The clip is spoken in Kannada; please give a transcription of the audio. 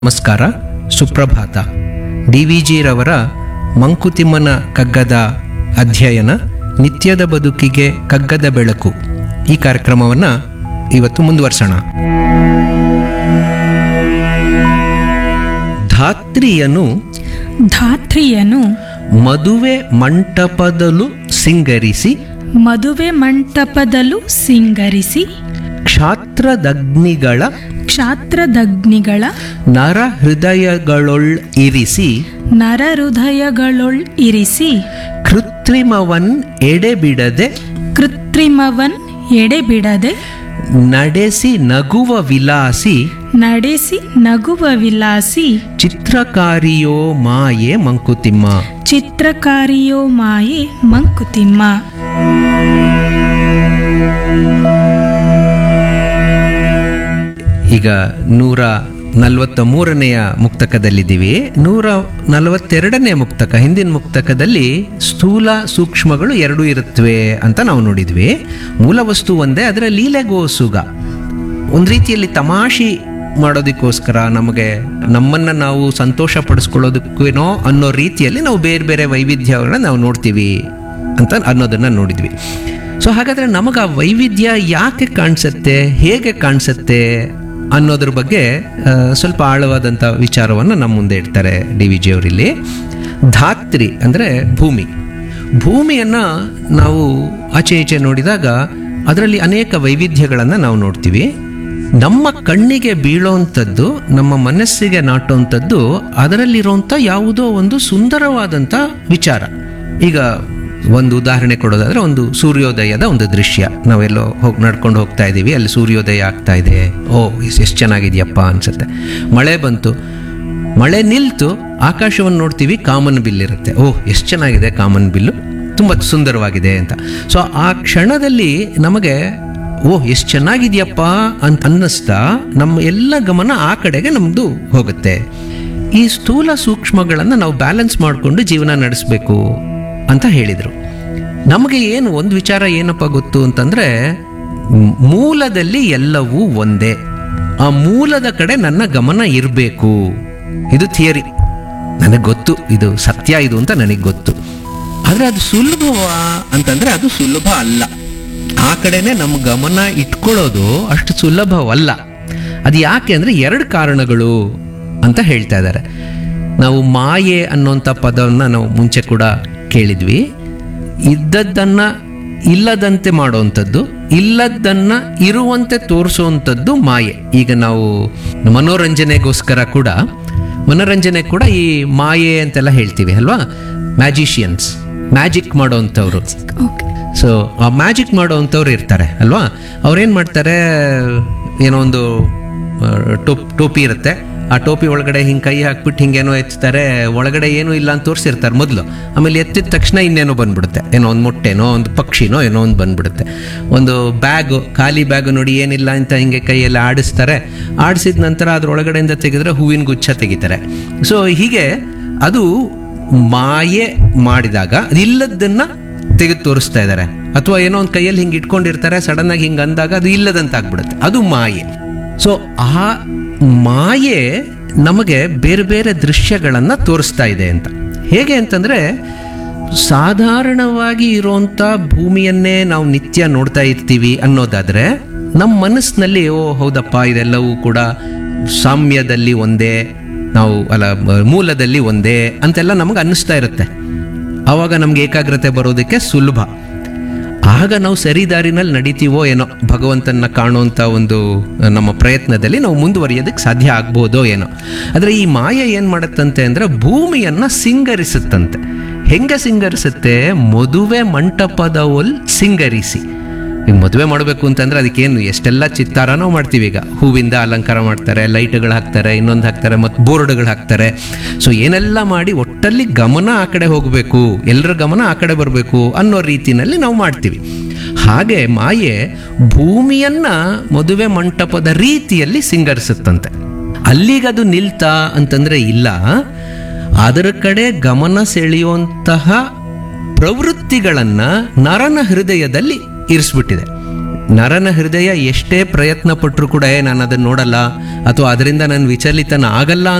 ನಮಸ್ಕಾರ ಸುಪ್ರಭಾತ ಡಿ ವಿ ಜಿರವರ ಮಂಕುತಿಮ್ಮನ ಕಗ್ಗದ ಅಧ್ಯಯನ ನಿತ್ಯದ ಬದುಕಿಗೆ ಕಗ್ಗದ ಬೆಳಕು ಈ ಕಾರ್ಯಕ್ರಮವನ್ನು ಇವತ್ತು ಮುಂದುವರ್ಸೋಣ ಧಾತ್ರಿಯನು ಧಾತ್ರಿಯನು ಮದುವೆ ಮಂಟಪದಲು ಸಿಂಗರಿಸಿ ಮದುವೆ ಮಂಟಪದಲ್ಲೂ ಸಿಂಗರಿಸಿ ಕ್ಷಾತ್ರದಗ್ನಿಗಳ ಕ್ಷಾತ್ರದಗ್ನಿಗಳ ನರ ಹೃದಯಗಳೊಳ್ ಇರಿಸಿ ನರಹೃದಯಗಳೊಳ್ ಇರಿಸಿ ಕೃತ್ರಿಮವನ್ ಎಡೆಬಿಡದೆ ಕೃತ್ರಿಮವನ್ ಎಡೆಬಿಡದೆ ನಡೆಸಿ ನಗುವ ವಿಲಾಸಿ ನಡೆಸಿ ನಗುವ ವಿಲಾಸಿ ಚಿತ್ರಕಾರಿಯೋ ಮಾಯೆ ಮಂಕುತಿಮ್ಮ ಚಿತ್ರಕಾರಿಯೋ ಮಾಯೆ ಮಂಕುತಿಮ್ಮ ಈಗ ನೂರ ನಲವತ್ತ ಮೂರನೆಯ ಮುಕ್ತಕದಲ್ಲಿದ್ದೀವಿ ನೂರ ನಲವತ್ತೆರಡನೇ ಮುಕ್ತಕ ಹಿಂದಿನ ಮುಕ್ತಕದಲ್ಲಿ ಸ್ಥೂಲ ಸೂಕ್ಷ್ಮಗಳು ಎರಡೂ ಇರುತ್ತವೆ ಅಂತ ನಾವು ನೋಡಿದ್ವಿ ಮೂಲ ವಸ್ತು ಒಂದೇ ಅದರ ಲೀಲೆಗೋಸುಗ ಒಂದು ರೀತಿಯಲ್ಲಿ ತಮಾಷೆ ಮಾಡೋದಕ್ಕೋಸ್ಕರ ನಮಗೆ ನಮ್ಮನ್ನು ನಾವು ಸಂತೋಷ ಪಡಿಸ್ಕೊಳ್ಳೋದಕ್ಕೇನೋ ಅನ್ನೋ ರೀತಿಯಲ್ಲಿ ನಾವು ಬೇರೆ ಬೇರೆ ವೈವಿಧ್ಯಗಳನ್ನ ನಾವು ನೋಡ್ತೀವಿ ಅಂತ ಅನ್ನೋದನ್ನ ನೋಡಿದ್ವಿ ಸೊ ಹಾಗಾದ್ರೆ ನಮಗೆ ಆ ವೈವಿಧ್ಯ ಯಾಕೆ ಕಾಣಿಸುತ್ತೆ ಹೇಗೆ ಕಾಣಿಸುತ್ತೆ ಅನ್ನೋದ್ರ ಬಗ್ಗೆ ಆ, ಸ್ವಲ್ಪ ಆಳವಾದಂಥ ವಿಚಾರವನ್ನು ನಮ್ಮ ಮುಂದೆ ಇಡ್ತಾರೆ ಡಿ ವಿ ಜಿಯವರಿಲ್ಲಿ ಧಾತ್ರಿ ಅಂದರೆ ಭೂಮಿ ಭೂಮಿಯನ್ನು ನಾವು ಆಚೆ ಈಚೆ ನೋಡಿದಾಗ ಅದರಲ್ಲಿ ಅನೇಕ ವೈವಿಧ್ಯಗಳನ್ನು ನಾವು ನೋಡ್ತೀವಿ ನಮ್ಮ ಕಣ್ಣಿಗೆ ಬೀಳೋವಂಥದ್ದು ನಮ್ಮ ಮನಸ್ಸಿಗೆ ನಾಟುವಂಥದ್ದು ಅದರಲ್ಲಿರುವಂಥ ಯಾವುದೋ ಒಂದು ಸುಂದರವಾದಂಥ ವಿಚಾರ ಈಗ ಒಂದು ಉದಾಹರಣೆ ಕೊಡೋದಾದ್ರೆ ಒಂದು ಸೂರ್ಯೋದಯದ ಒಂದು ದೃಶ್ಯ ನಾವೆಲ್ಲೋ ಹೋಗಿ ನಡ್ಕೊಂಡು ಹೋಗ್ತಾ ಇದ್ದೀವಿ ಅಲ್ಲಿ ಸೂರ್ಯೋದಯ ಆಗ್ತಾ ಇದೆ ಓ ಎಷ್ಟು ಚೆನ್ನಾಗಿದೆಯಪ್ಪ ಅನ್ಸುತ್ತೆ ಮಳೆ ಬಂತು ಮಳೆ ನಿಲ್ತು ಆಕಾಶವನ್ನು ನೋಡ್ತೀವಿ ಕಾಮನ್ ಬಿಲ್ ಇರುತ್ತೆ ಓಹ್ ಎಷ್ಟು ಚೆನ್ನಾಗಿದೆ ಕಾಮನ್ ಬಿಲ್ಲು ತುಂಬ ಸುಂದರವಾಗಿದೆ ಅಂತ ಸೊ ಆ ಕ್ಷಣದಲ್ಲಿ ನಮಗೆ ಓಹ್ ಎಷ್ಟು ಚೆನ್ನಾಗಿದೆಯಪ್ಪ ಅಂತ ಅನ್ನಿಸ್ತಾ ನಮ್ಮ ಎಲ್ಲ ಗಮನ ಆ ಕಡೆಗೆ ನಮ್ಮದು ಹೋಗುತ್ತೆ ಈ ಸ್ಥೂಲ ಸೂಕ್ಷ್ಮಗಳನ್ನು ನಾವು ಬ್ಯಾಲೆನ್ಸ್ ಮಾಡಿಕೊಂಡು ಜೀವನ ನಡೆಸಬೇಕು ಅಂತ ಹೇಳಿದರು ನಮಗೆ ಏನು ಒಂದು ವಿಚಾರ ಏನಪ್ಪ ಗೊತ್ತು ಅಂತಂದರೆ ಮೂಲದಲ್ಲಿ ಎಲ್ಲವೂ ಒಂದೇ ಆ ಮೂಲದ ಕಡೆ ನನ್ನ ಗಮನ ಇರಬೇಕು ಇದು ಥಿಯರಿ ನನಗೆ ಗೊತ್ತು ಇದು ಸತ್ಯ ಇದು ಅಂತ ನನಗೆ ಗೊತ್ತು ಆದರೆ ಅದು ಸುಲಭವಾ ಅಂತಂದರೆ ಅದು ಸುಲಭ ಅಲ್ಲ ಆ ಕಡೆನೇ ನಮ್ಮ ಗಮನ ಇಟ್ಕೊಳ್ಳೋದು ಅಷ್ಟು ಸುಲಭವಲ್ಲ ಅದು ಯಾಕೆ ಅಂದರೆ ಎರಡು ಕಾರಣಗಳು ಅಂತ ಹೇಳ್ತಾ ಇದ್ದಾರೆ ನಾವು ಮಾಯೆ ಅನ್ನೋಂಥ ಪದವನ್ನು ನಾವು ಮುಂಚೆ ಕೂಡ ಕೇಳಿದ್ವಿ ಇದ್ದದ್ದನ್ನು ಇಲ್ಲದಂತೆ ಮಾಡುವಂಥದ್ದು ಇಲ್ಲದ್ದನ್ನು ಇರುವಂತೆ ತೋರಿಸುವಂಥದ್ದು ಮಾಯೆ ಈಗ ನಾವು ಮನೋರಂಜನೆಗೋಸ್ಕರ ಕೂಡ ಮನೋರಂಜನೆ ಕೂಡ ಈ ಮಾಯೆ ಅಂತೆಲ್ಲ ಹೇಳ್ತೀವಿ ಅಲ್ವಾ ಮ್ಯಾಜಿಷಿಯನ್ಸ್ ಮ್ಯಾಜಿಕ್ ಮಾಡೋವಂಥವ್ರು ಓಕೆ ಸೊ ಆ ಮ್ಯಾಜಿಕ್ ಮಾಡೋವಂಥವ್ರು ಇರ್ತಾರೆ ಅಲ್ವಾ ಅವ್ರೇನು ಮಾಡ್ತಾರೆ ಏನೋ ಒಂದು ಆ, ಟೋಪ್ ಟೋಪಿ ಇರುತ್ತೆ ಆ ಟೋಪಿ ಒಳಗಡೆ ಹಿಂಗೆ ಕೈ ಹಾಕ್ಬಿಟ್ಟು ಹಿಂಗೇನೋ ಎತ್ತಾರೆ ಒಳಗಡೆ ಏನೂ ಇಲ್ಲ ಅಂತ ತೋರಿಸಿರ್ತಾರೆ ಮೊದಲು ಆಮೇಲೆ ಎತ್ತಿದ ತಕ್ಷಣ ಇನ್ನೇನೋ ಬಂದ್ಬಿಡುತ್ತೆ ಏನೋ ಒಂದು ಮೊಟ್ಟೆನೋ ಒಂದು ಪಕ್ಷಿನೋ ಏನೋ ಒಂದು ಬಂದ್ಬಿಡುತ್ತೆ ಒಂದು ಬ್ಯಾಗು ಖಾಲಿ ಬ್ಯಾಗು ನೋಡಿ ಏನಿಲ್ಲ ಅಂತ ಹಿಂಗೆ ಕೈಯಲ್ಲಿ ಆಡಿಸ್ತಾರೆ ಆಡಿಸಿದ ನಂತರ ಅದ್ರೊಳಗಡೆಯಿಂದ ತೆಗೆದ್ರೆ ಹೂವಿನ ಗುಚ್ಛ ತೆಗಿತಾರೆ ಸೊ ಹೀಗೆ ಅದು ಮಾಯೆ ಮಾಡಿದಾಗ ಅದಿಲ್ಲದನ್ನ ತೆಗೆದು ತೋರಿಸ್ತಾ ಇದ್ದಾರೆ ಅಥವಾ ಏನೋ ಒಂದು ಕೈಯಲ್ಲಿ ಹಿಂಗೆ ಇಟ್ಕೊಂಡಿರ್ತಾರೆ ಸಡನ್ ಆಗಿ ಹಿಂಗೆ ಅಂದಾಗ ಅದು ಇಲ್ಲದಂತ ಆಗ್ಬಿಡುತ್ತೆ ಅದು ಮಾಯೆ ಸೊ ಆ ಮಾಯೆ ನಮಗೆ ಬೇರೆ ಬೇರೆ ದೃಶ್ಯಗಳನ್ನು ತೋರಿಸ್ತಾ ಇದೆ ಅಂತ ಹೇಗೆ ಅಂತಂದ್ರೆ ಸಾಧಾರಣವಾಗಿ ಇರುವಂಥ ಭೂಮಿಯನ್ನೇ ನಾವು ನಿತ್ಯ ನೋಡ್ತಾ ಇರ್ತೀವಿ ಅನ್ನೋದಾದ್ರೆ ನಮ್ಮ ಮನಸ್ಸಿನಲ್ಲಿ ಓ ಹೌದಪ್ಪ ಇದೆಲ್ಲವೂ ಕೂಡ ಸಾಮ್ಯದಲ್ಲಿ ಒಂದೇ ನಾವು ಅಲ್ಲ ಮೂಲದಲ್ಲಿ ಒಂದೇ ಅಂತೆಲ್ಲ ನಮಗೆ ಅನ್ನಿಸ್ತಾ ಇರುತ್ತೆ ಆವಾಗ ನಮ್ಗೆ ಏಕಾಗ್ರತೆ ಬರೋದಕ್ಕೆ ಸುಲಭ ಆಗ ನಾವು ಸರಿ ದಾರಿನಲ್ಲಿ ನಡೀತೀವೋ ಏನೋ ಭಗವಂತನ ಕಾಣುವಂಥ ಒಂದು ನಮ್ಮ ಪ್ರಯತ್ನದಲ್ಲಿ ನಾವು ಮುಂದುವರಿಯೋದಕ್ಕೆ ಸಾಧ್ಯ ಆಗ್ಬೋದೋ ಏನೋ ಆದರೆ ಈ ಮಾಯ ಏನು ಮಾಡುತ್ತಂತೆ ಅಂದರೆ ಭೂಮಿಯನ್ನು ಸಿಂಗರಿಸುತ್ತಂತೆ ಹೆಂಗೆ ಸಿಂಗರಿಸುತ್ತೆ ಮದುವೆ ಮಂಟಪದ ಒಲ್ ಸಿಂಗರಿಸಿ ಈಗ ಮದುವೆ ಮಾಡಬೇಕು ಅಂತಂದ್ರೆ ಅದಕ್ಕೇನು ಎಷ್ಟೆಲ್ಲ ಚಿತ್ತಾರನೋ ಮಾಡ್ತೀವಿ ಈಗ ಹೂವಿಂದ ಅಲಂಕಾರ ಮಾಡ್ತಾರೆ ಲೈಟ್ಗಳು ಹಾಕ್ತಾರೆ ಇನ್ನೊಂದು ಹಾಕ್ತಾರೆ ಮತ್ತು ಬೋರ್ಡ್ಗಳು ಹಾಕ್ತಾರೆ ಸೊ ಏನೆಲ್ಲ ಮಾಡಿ ಒಟ್ಟಲ್ಲಿ ಗಮನ ಆ ಕಡೆ ಹೋಗಬೇಕು ಎಲ್ಲರ ಗಮನ ಆ ಕಡೆ ಬರಬೇಕು ಅನ್ನೋ ರೀತಿನಲ್ಲಿ ನಾವು ಮಾಡ್ತೀವಿ ಹಾಗೆ ಮಾಯೆ ಭೂಮಿಯನ್ನ ಮದುವೆ ಮಂಟಪದ ರೀತಿಯಲ್ಲಿ ಸಿಂಗರಿಸುತ್ತಂತೆ ಅಲ್ಲಿಗದು ನಿಲ್ತಾ ಅಂತಂದ್ರೆ ಇಲ್ಲ ಅದರ ಕಡೆ ಗಮನ ಸೆಳೆಯುವಂತಹ ಪ್ರವೃತ್ತಿಗಳನ್ನ ನರನ ಹೃದಯದಲ್ಲಿ ಇರಿಸ್ಬಿಟ್ಟಿದೆ ನರನ ಹೃದಯ ಎಷ್ಟೇ ಪ್ರಯತ್ನ ಪಟ್ಟರು ಕೂಡ "ಏ, ನಾನು ಅದನ್ನು ನೋಡಲ್ಲ ಅಥವಾ ಅದರಿಂದ ನಾನು ವಿಚಲಿತನ ಆಗಲ್ಲ